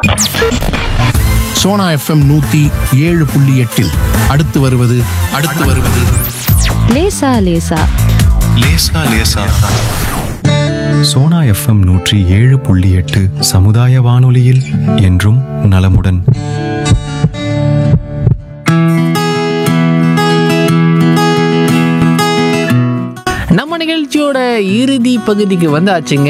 Sona FM நூத்தி ஏழு புள்ளி எட்டில் அடுத்து வருவது அடுத்து வருவது லேசா லேசா லேசா லேசா சோனா எஃப்எம் நூற்றி ஏழு புள்ளி எட்டு சமுதாய வானொலியில் என்றும் நலமுடன் நம்ம நிகழ்ச்சியோட இறுதி பகுதிக்கு வந்தாச்சுங்க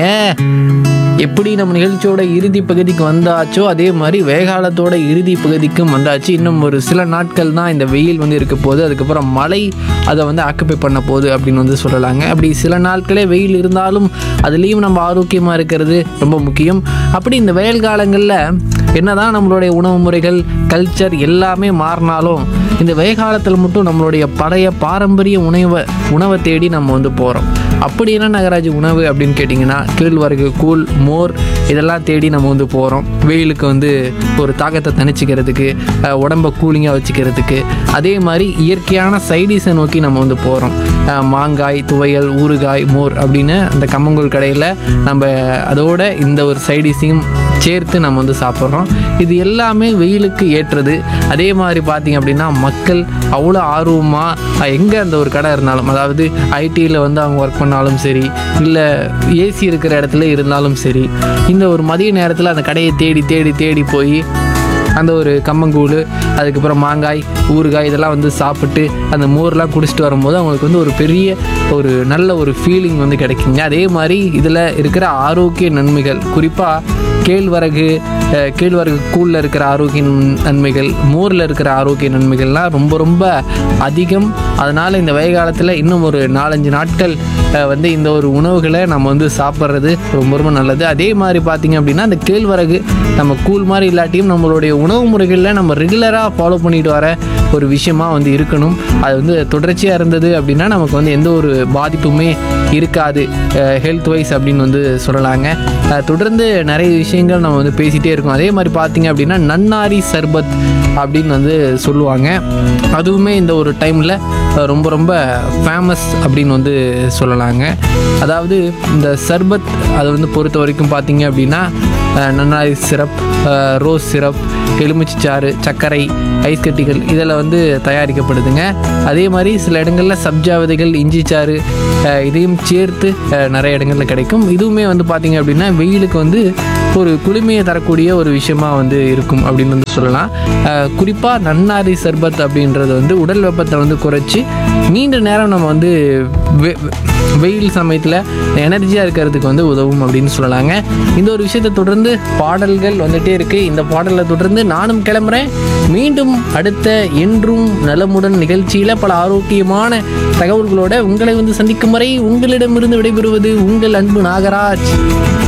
எப்படி நம்ம நிகழ்ச்சியோட இறுதி பகுதிக்கு வந்தாச்சோ அதே மாதிரி வேகாலத்தோட இறுதி பகுதிக்கும் வந்தாச்சு இன்னும் ஒரு சில நாட்கள் தான் இந்த வெயில் வந்து இருக்க போகுது அதுக்கப்புறம் மழை அதை வந்து ஆக்குப்பை பண்ண போகுது அப்படின்னு வந்து சொல்லலாங்க அப்படி சில நாட்களே வெயில் இருந்தாலும் அதுலேயும் நம்ம ஆரோக்கியமாக இருக்கிறது ரொம்ப முக்கியம் அப்படி இந்த வெயில் காலங்களில் என்னதான் நம்மளுடைய உணவு முறைகள் கல்ச்சர் எல்லாமே மாறினாலும் இந்த வெயில் காலத்தில் மட்டும் நம்மளுடைய பழைய பாரம்பரிய உணவை உணவை தேடி நம்ம வந்து போகிறோம் அப்படி என்ன நகராஜ் உணவு அப்படின்னு கேட்டிங்கன்னா கேழ்வரகு கூழ் மோர் இதெல்லாம் தேடி நம்ம வந்து போகிறோம் வெயிலுக்கு வந்து ஒரு தாக்கத்தை தணிச்சிக்கிறதுக்கு அஹ், உடம்ப கூலிங்காக வச்சுக்கிறதுக்கு அதே மாதிரி இயற்கையான சைடிஸை நோக்கி நம்ம வந்து போகிறோம் மாங்காய் துவையல் ஊறுகாய் மோர் அப்படின்னு அந்த கம்மங்கூழ் கடையில் நம்ம அதோட இந்த ஒரு சைடிஸையும் சேர்த்து நம்ம வந்து சாப்பிட்றோம் இது எல்லாமே வெயிலுக்கு ஏற்றது அதே மாதிரி பார்த்தீங்க அப்படின்னா மக்கள் அவ்வளோ ஆர்வமாக எங்கே அந்த ஒரு கடை இருந்தாலும் அதாவது ஐடியில் வந்து அவங்க ஒர்க் பண்ணாலும் சரி இல்லை ஏசி இருக்கிற இடத்துல இருந்தாலும் சரி இந்த ஒரு மதிய நேரத்தில் அந்த கடையை தேடி தேடி தேடி போய் அந்த ஒரு கம்மங்கூழ் அதுக்கப்புறம் மாங்காய் ஊறுகாய் இதெல்லாம் வந்து சாப்பிட்டு அந்த மோர்லாம் குடிச்சிட்டு வரும்போது அவங்களுக்கு வந்து ஒரு பெரிய ஒரு நல்ல ஒரு ஃபீலிங் வந்து கிடைக்குங்க அதே மாதிரி இதில் இருக்கிற ஆரோக்கிய நன்மைகள் குறிப்பாக கேழ்வரகு அஹ், கேழ்வரகு கூழில் இருக்கிற ஆரோக்கிய நன்- நன்மைகள் மோரில் இருக்கிற ஆரோக்கிய நன்மைகள்லாம் ரொம்ப ரொம்ப அதிகம் அதனால் இந்த வெயில் காலத்தில் இன்னும் ஒரு நாலஞ்சு நாட்கள் அஹ், வந்து இந்த ஒரு உணவுகளை நம்ம வந்து சாப்பிட்றது ரொம்ப ரொம்ப நல்லது அதே மாதிரி பார்த்தீங்க அப்படின்னா அந்த கேழ்வரகு நம்ம கூழ் மாதிரி இல்லாட்டியும் நம்மளுடைய உணவு முறைகளில் நம்ம ரெகுலராக ஃபாலோ பண்ணிட்டு வர ஒரு விஷயமா வந்து இருக்கணும் அது வந்து தொடர்ச்சியாக இருந்தது அப்படின்னா நமக்கு வந்து எந்த ஒரு பாதிப்புமே இருக்காது ஹெல்த் வைஸ் அப்படின்னு வந்து சொல்லலாங்க அஹ் தொடர்ந்து நிறைய விஷயங்கள் நம்ம வந்து பேசிகிட்டே இருக்கோம் அதே மாதிரி பார்த்தீங்க அப்படின்னா நன்னாரி சர்பத் அப்படின்னு வந்து சொல்லுவாங்க அதுவுமே இந்த ஒரு டைமில் ரொம்ப ரொம்ப ஃபேமஸ் அப்படின்னு வந்து சொல்லலாங்க அதாவது இந்த சர்பத் அதை வந்து பொறுத்த வரைக்கும் பார்த்தீங்க அப்படின்னா அஹ் நன்னாரி சிரப் அஹ் ரோஸ் சிரப் எலுமிச்சைச்சாறு சர்க்கரை ஐஸ் கட்டிகள் இதில் வந்து தயாரிக்கப்படுதுங்க அதே மாதிரி சில இடங்களில் சப்ஜா விதைகள் இஞ்சி சாறு அஹ் இதையும் சேர்த்து அஹ் நிறைய இடங்களில் கிடைக்கும் இதுவுமே வந்து பார்த்தீங்க அப்படின்னா வெயிலுக்கு வந்து ஒரு குளுமையை தரக்கூடிய ஒரு விஷயமா வந்து இருக்கும் அப்படின்னு வந்து சொல்லலாம் குறிப்பாக நன்னாரி சர்பத் அப்படின்றது வந்து உடல் வெப்பத்தை வந்து குறைச்சி நீண்ட நேரம் நம்ம வந்து வெ- வெ- வெயில் சமயத்தில் எனர்ஜியாக இருக்கிறதுக்கு வந்து உதவும் அப்படின்னு சொல்லலாங்க இந்த ஒரு விஷயத்தை தொடர்ந்து பாடல்கள் வந்துட்டே இருக்கு இந்த பாடலை தொடர்ந்து நானும் கிளம்புறேன் மீண்டும் அடுத்த என்றும் நலமுடன் நிகழ்ச்சியில் பல ஆரோக்கியமான தகவல்களோட உங்களை வந்து சந்திக்கும் வரை உங்களிடமிருந்து விடைபெறுவது உங்கள் அன்பு நாகராஜ்